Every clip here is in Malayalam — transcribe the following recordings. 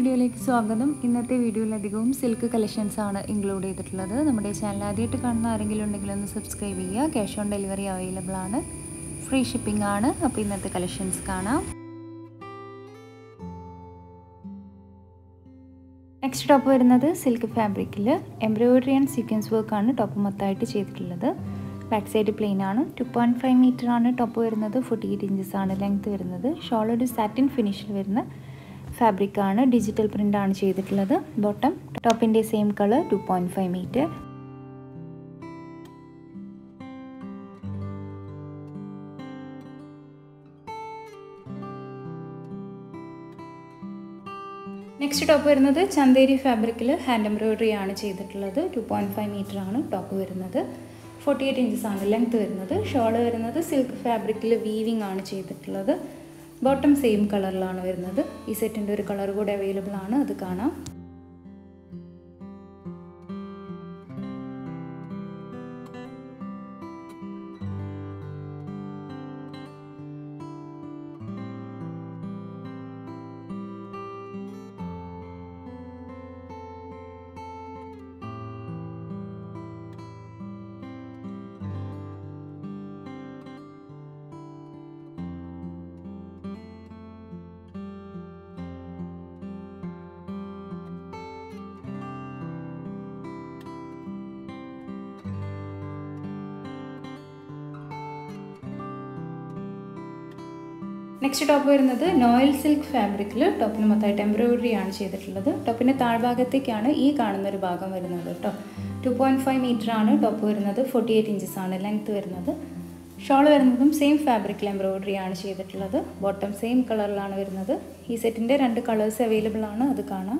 വീഡിയോയിലേക്ക് സ്വാഗതം ഇന്നത്തെ വീഡിയോയിലധികവും സിൽക്ക് കളക്ഷൻസ് ആണ് ഇൻക്ലൂഡ് ചെയ്തിട്ടുള്ളത് നമ്മുടെ ചാനൽ ആദ്യമായിട്ട് കാണുന്ന ആരെങ്കിലും ഉണ്ടെങ്കിൽ ഒന്ന് സബ്സ്ക്രൈബ് ചെയ്യുക ക്യാഷ് ഓൺ ഡെലിവറി അവൈലബിൾ ആണ് ഫ്രീ ഷിപ്പിംഗ് ആണ് അപ്പോൾ ഇന്നത്തെ കളക്ഷൻസ് കാണാം നെക്സ്റ്റ് ടോപ്പ് വരുന്നത് സിൽക്ക് ഫാബ്രിക്കിൽ എംബ്രോയിഡറി ആൻഡ് സീക്വൻസ് വർക്കാണ് ടോപ്പ് മൊത്തമായിട്ട് ചെയ്തിട്ടുള്ളത് ബാക്ക് സൈഡ് പ്ലെയിൻ ആണ് ടു പോയിൻറ്റ് ഫൈവ് മീറ്റർ ആണ് ടോപ്പ് വരുന്നത് ഫോർട്ടി എയ്റ്റ് ഇഞ്ചസ് ആണ് ലെങ്ത് വരുന്നത് ഷോൾ ഒരു സാറ്റിൻ ഫിനിഷിൽ വരുന്ന ഫാബ്രിക് ആണ് ഡിജിറ്റൽ പ്രിൻ്റ് ആണ് ചെയ്തിട്ടുള്ളത് ബോട്ടം ടോപ്പിൻ്റെ same colour two point five metre next top വരുന്നത് ചന്തേരി ഫാബ്രിക്കിൽ ഹാൻഡ് എംബ്രോയിഡറി ആണ് ചെയ്തിട്ടുള്ളത് ടു പോയിൻറ്റ് ഫൈവ് മീറ്റർ ആണ് ടോപ്പ് വരുന്നത് ഫോർട്ടി എയ്റ്റ് ഇഞ്ചസ് ആണ് ലെങ്ത് വരുന്നത് ഷോൾ വരുന്നത് സിൽക്ക് ഫാബ്രിക്കിൽ വീവിങ് ആണ് ചെയ്തിട്ടുള്ളത് ബോട്ടം സെയിം കളറിലാണ് വരുന്നത് ഈ സെറ്റിൻ്റെ ഒരു കളർ കൂടെ അവൈലബിൾ ആണ് അത് കാണാം നെക്സ്റ്റ് ടോപ്പ് വരുന്നത് നോയൽ സിൽക്ക് ഫാബ്രിക്കിൽ ടോപ്പിന് മൊത്തമായിട്ട് എംബ്രോയിഡറി ആണ് ചെയ്തിട്ടുള്ളത് ടോപ്പിൻ്റെ താഴ്ഭാഗത്തേക്കാണ് ഈ കാണുന്ന ഒരു ഭാഗം വരുന്നത് കേട്ടോ ടു പോയിൻറ്റ് ഫൈവ് മീറ്റർ ആണ് ടോപ്പ് വരുന്നത് ഫോർട്ടി എയ്റ്റ് ഇഞ്ചസ് ആണ് ലെങ്ത് വരുന്നത് ഷോൾ വരുന്നതും സെയിം ഫാബ്രിക്കിൽ എംബ്രോയിഡറി ആണ് ചെയ്തിട്ടുള്ളത് ബോട്ടം സെയിം കളറിലാണ് വരുന്നത് ഈ സെറ്റിൻ്റെ രണ്ട് കളേഴ്സ് അവൈലബിൾ ആണ് അത് കാണാം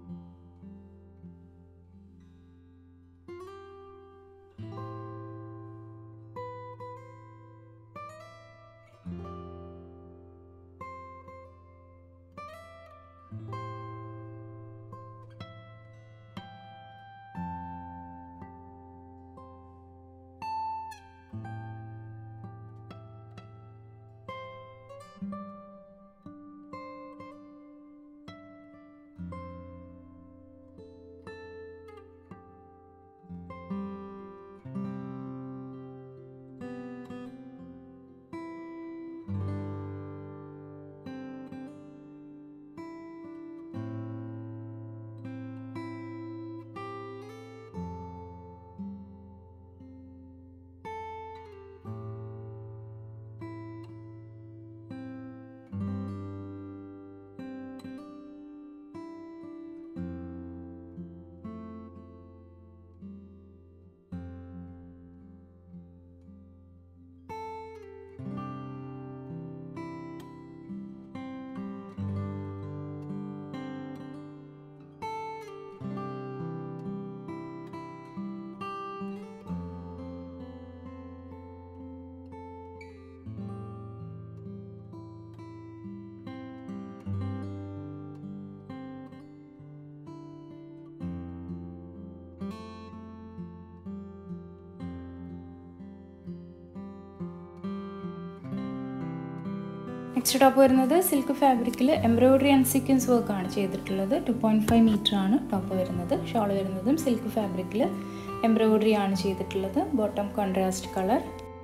നെക്സ്റ്റ് ടോപ്പ് വരുന്നത് സിൽക്ക് ഫാബ്രിക്കിൽ എംബ്രോയിഡറി ആൻഡ് സീക്വൻസ് വർക്ക് ആണ് ചെയ്തിട്ടുള്ളത് ടു പോയിൻറ്റ് ഫൈവ് മീറ്റർ ആണ് ടോപ്പ് വരുന്നത് ഷോൾ വരുന്നതും സിൽക്ക് ഫാബ്രിക്കിൽ എംബ്രോയിഡറി ആണ് ചെയ്തിട്ടുള്ളത് bottom contrast colour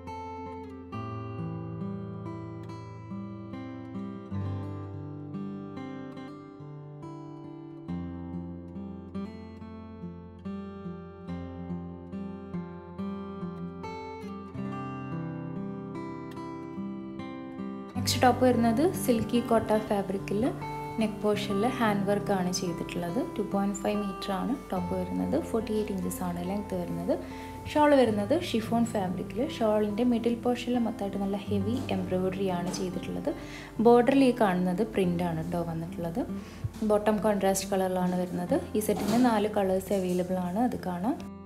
next top വരുന്നത് സിൽക്കി കോട്ട ഫാബ്രിക്കിൽ നെക്ക് പോർഷനിൽ ഹാൻഡ് വർക്ക് ആണ് ചെയ്തിട്ടുള്ളത് ടു പോയിൻറ്റ് ഫൈവ് മീറ്റർ ആണ് ടോപ്പ് വരുന്നത് ഫോർട്ടി എയ്റ്റ് ഇഞ്ചസ് ആണ് ലെങ്ത് വരുന്നത് ഷോൾ വരുന്നത് ഷിഫോൺ ഫാബ്രിക്കിൽ ഷോളിൻ്റെ മിഡിൽ പോർഷനിൽ മൊത്തമായിട്ട് നല്ല ഹെവി എംബ്രോയിഡറി ആണ് ചെയ്തിട്ടുള്ളത് ബോർഡറിൽ ഈ കാണുന്നത് പ്രിൻ്റ് ആണ് കേട്ടോ വന്നിട്ടുള്ളത് ബോട്ടം കോൺട്രാസ്റ്റ് കളറിലാണ് വരുന്നത് ഈ സെറ്റിന് നാല് കളേഴ്സ് അവൈലബിൾ ആണ് അത് കാണാം